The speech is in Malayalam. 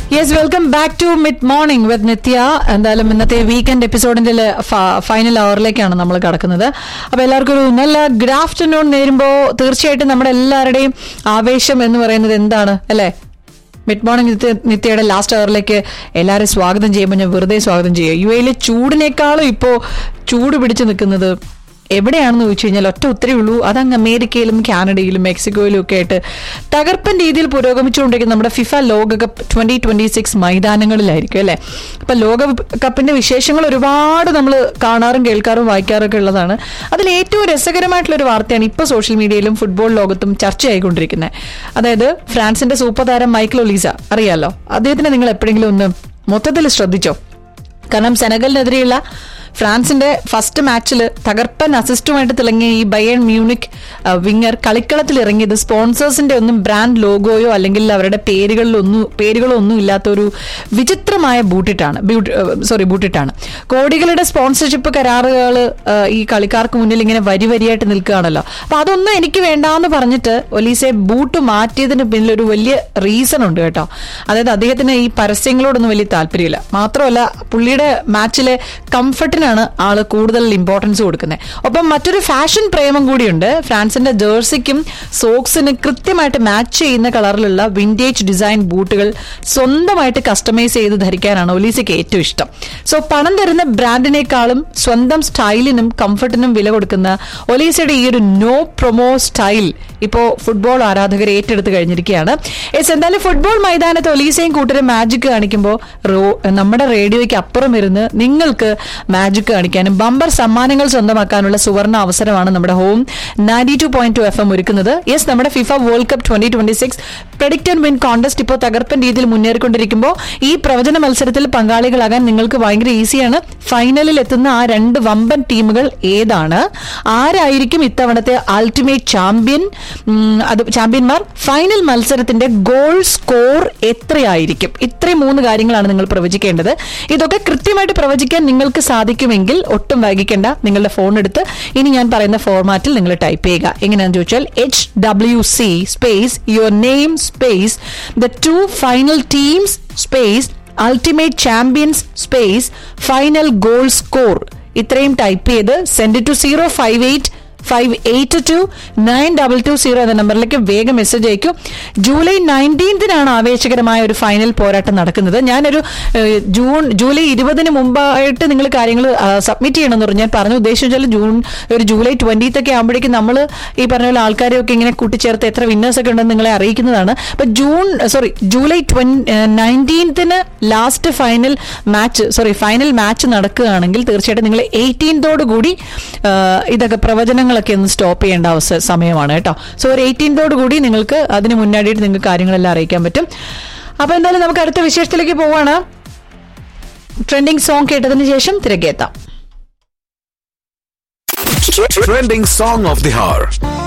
Yes welcome back to mid morning with Nithya എന്തായാലും ഇന്നത്തെ വീക്കെൻഡ് എപ്പിസോഡിന്റെ ഫൈനൽ അവറിലേക്കാണ് നമ്മൾ കടക്കുന്നത് അപ്പൊ എല്ലാവർക്കും ഒരു നല്ല ഗുഡ് ആഫ്റ്റർനൂൺ നേരുമ്പോൾ തീർച്ചയായിട്ടും നമ്മുടെ എല്ലാവരുടെയും ആവേശം എന്ന് പറയുന്നത് എന്താണ് അല്ലേ മിഡ് മോർണിംഗ് നിത്യ നിത്യയുടെ ലാസ്റ്റ് അവറിലേക്ക് എല്ലാവരും സ്വാഗതം ചെയ്യുമ്പോൾ ഞാൻ വെറുതെ സ്വാഗതം ചെയ്യുക യു എയിലെ ചൂടിനേക്കാളും ഇപ്പോൾ ചൂട് പിടിച്ചു നിൽക്കുന്നത് എവിടെയാണെന്ന് ചോദിച്ചു കഴിഞ്ഞാൽ ഒറ്റ ഉത്തരവേ ഉള്ളൂ അതങ്ങ് അമേരിക്കയിലും കാനഡയിലും മെക്സിക്കോയിലും ഒക്കെ ആയിട്ട് തകർപ്പൻ രീതിയിൽ പുരോഗമിച്ചുകൊണ്ടിരിക്കുന്ന നമ്മുടെ ഫിഫ ലോകകപ്പ് ട്വന്റി ട്വന്റി സിക്സ് മൈതാനങ്ങളിലായിരിക്കും അല്ലേ അപ്പൊ ലോകകപ്പിന്റെ വിശേഷങ്ങൾ ഒരുപാട് നമ്മൾ കാണാറും കേൾക്കാറും വായിക്കാറൊക്കെ ഉള്ളതാണ് അതിൽ ഏറ്റവും രസകരമായിട്ടുള്ള ഒരു വാർത്തയാണ് ഇപ്പോൾ സോഷ്യൽ മീഡിയയിലും ഫുട്ബോൾ ലോകത്തും ചർച്ചയായിക്കൊണ്ടിരിക്കുന്നത് അതായത് ഫ്രാൻസിന്റെ സൂപ്പർ താരം മൈക്കിൾ ഒലീസ അറിയാലോ അദ്ദേഹത്തിനെ നിങ്ങൾ എപ്പോഴെങ്കിലും ഒന്ന് മൊത്തത്തിൽ ശ്രദ്ധിച്ചോ കാരണം സെനഗലിനെതിരെയുള്ള ഫ്രാൻസിന്റെ ഫസ്റ്റ് മാച്ചിൽ തകർപ്പൻ അസിസ്റ്റുമായിട്ട് തിളങ്ങിയ ഈ ബയൺ മ്യൂണിക് ആ, വിങ്ങർ കളിക്കളത്തിൽ ഇറങ്ങിയത് സ്പോൺസേഴ്സിന്റെ ഒന്നും ബ്രാൻഡ് ലോഗോയോ അല്ലെങ്കിൽ അവരുടെ പേരുകളിലൊന്നും പേരുകളോ ഒന്നും ഇല്ലാത്ത ഒരു വിചിത്രമായ ബൂട്ടിട്ടാണ് സോറി ബൂട്ടിട്ടാണ് കോടികളുടെ സ്പോൺസർഷിപ്പ് കരാറുകൾ ഈ കളിക്കാർക്ക് മുന്നിൽ ഇങ്ങനെ വരി വരിയായിട്ട് നിൽക്കുകയാണല്ലോ അപ്പൊ അതൊന്നും എനിക്ക് വേണ്ടാന്ന് പറഞ്ഞിട്ട് ഒലീസെ ബൂട്ട് മാറ്റിയതിന് പിന്നിൽ ഒരു വലിയ റീസൺ ഉണ്ട് കേട്ടോ അതായത് അദ്ദേഹത്തിന് ഈ പരസ്യങ്ങളോടൊന്നും വലിയ താല്പര്യമില്ല മാത്രമല്ല പുള്ളിയുടെ മാച്ചിലെ കംഫർട്ടിനാണ് ആള് കൂടുതൽ ഇമ്പോർട്ടൻസ് കൊടുക്കുന്നത് ഒപ്പം മറ്റൊരു ഫാഷൻ പ്രേമം കൂടിയുണ്ട് ഫ്രാൻസിന്റെ ജേഴ്സിക്കും സോക്സിന് കൃത്യമായിട്ട് മാച്ച് ചെയ്യുന്ന കളറിലുള്ള വിന്റേജ് ഡിസൈൻ ബൂട്ടുകൾ സ്വന്തമായിട്ട് കസ്റ്റമൈസ് ചെയ്ത് ധരിക്കാനാണ് ഒലീസയ്ക്ക് ഏറ്റവും ഇഷ്ടം സോ പണം തരുന്ന ബ്രാൻഡിനേക്കാളും സ്വന്തം സ്റ്റൈലിനും കംഫർട്ടിനും വില കൊടുക്കുന്ന ഒലീസയുടെ ഈ ഒരു നോ പ്രൊമോ സ്റ്റൈൽ ഇപ്പോ ഫുട്ബോൾ ആരാധകർ ഏറ്റെടുത്ത് കഴിഞ്ഞിരിക്കുകയാണ് എസ് എന്തായാലും ഫുട്ബോൾ മൈതാനത്ത് ഒലീസയും കൂട്ടരും മാജിക് കാണിക്കുമ്പോൾ നമ്മുടെ റേഡിയോയ്ക്ക് അപ്പുറം ഇരുന്ന് നിങ്ങൾക്ക് മാജിക് കാണിക്കാനും ബമ്പർ സമ്മാനങ്ങൾ സ്വന്തമാക്കാനുള്ള സുവർണ അവസരമാണ് നമ്മുടെ home ninety two point two F M ഒരുക്കുന്നത് യെസ് നമ്മുടെ FIFA World Cup twenty twenty six predict and win contest ഇപ്പോൾ തകർപ്പൻ രീതിയിൽ മുന്നേറിക്കൊണ്ടിരിക്കുമ്പോൾ ഈ പ്രവചന മത്സരത്തിൽ പങ്കാളികളാകാൻ നിങ്ങൾക്ക് ഭയങ്കര ഈസിയാണ് ഫൈനലിൽ എത്തുന്ന ആ രണ്ട് വമ്പൻ ടീമുകൾ ഏതാണ് ആരായിരിക്കും ഇത്തവണത്തെ അൾട്ടിമേറ്റ് ചാമ്പ്യൻ ഉം, അത് ചാമ്പ്യന്മാർ ഫൈനൽ മത്സരത്തിന്റെ ഗോൾ സ്കോർ എത്രയായിരിക്കും ഇത്രയും മൂന്ന് കാര്യങ്ങളാണ് നിങ്ങൾ പ്രവചിക്കേണ്ടത് ഇതൊക്കെ കൃത്യമായിട്ട് പ്രവചിക്കാൻ നിങ്ങൾക്ക് സാധിക്കുമെങ്കിൽ ഒട്ടും വൈകിക്കേണ്ട നിങ്ങളുടെ ഫോൺ എടുത്ത് ഇനി ഞാൻ പറയുന്ന ഫോർമാറ്റിൽ നിങ്ങൾ ടൈപ്പ് ചെയ്യുക എങ്ങനെയാണെന്ന് ചോദിച്ചാൽ H W C space your name space the two final teams space ultimate champions space final goal score ഇത്രയും ടൈപ്പ് ചെയ്ത് send to zero five eight five eight two nine double two zero എന്ന നമ്പറിലേക്ക് വേഗം മെസ്സേജ് അയക്കും ജൂലൈ നയൻറ്റീൻത്തിനാണ് ആവേശകരമായ ഒരു ഫൈനൽ പോരാട്ടം നടക്കുന്നത് ഞാനൊരു ഏഹ്, ജൂൺ ജൂലൈ ഇരുപതിന് മുമ്പായിട്ട് നിങ്ങൾ കാര്യങ്ങൾ സബ്മിറ്റ് ചെയ്യണമെന്ന് പറഞ്ഞു ഞാൻ പറഞ്ഞു ഉദ്ദേശിച്ചാൽ ജൂൺ ഒരു ജൂലൈ ട്വന്റീത്ത് ഒക്കെ ആകുമ്പോഴേക്കും നമ്മൾ ഈ പറഞ്ഞ പോലെ ആൾക്കാരെയൊക്കെ ഇങ്ങനെ കൂട്ടിച്ചേർത്ത് എത്ര വിന്നേഴ്സ് ഒക്കെ ഉണ്ടെന്ന് നിങ്ങളെ അറിയിക്കുന്നതാണ് അപ്പൊ ജൂൺ സോറി ജൂലൈ ട്വൻ നയൻറ്റീൻത്തിന് last final match sorry final match നടക്കുകയാണെങ്കിൽ തീർച്ചയായിട്ടും നിങ്ങൾ എയ്റ്റീൻതോട് കൂടി ആ, ഇതൊക്കെ പ്രവചനങ്ങളൊക്കെ ഒന്ന് സ്റ്റോപ്പ് ചെയ്യേണ്ട അവസ സമയമാണ് കേട്ടോ സോ ഒരു എയ്റ്റീൻതോട് കൂടി നിങ്ങൾക്ക് അതിന് മുന്നാടിയിട്ട് നിങ്ങൾക്ക് കാര്യങ്ങളെല്ലാം അറിയിക്കാൻ പറ്റും അപ്പൊ എന്തായാലും നമുക്ക് അടുത്ത വിശേഷത്തിലേക്ക് പോവാണ് ട്രെൻഡിങ് സോങ് കേട്ടതിന് ശേഷം തിരകെത്താം Trending song of the hour.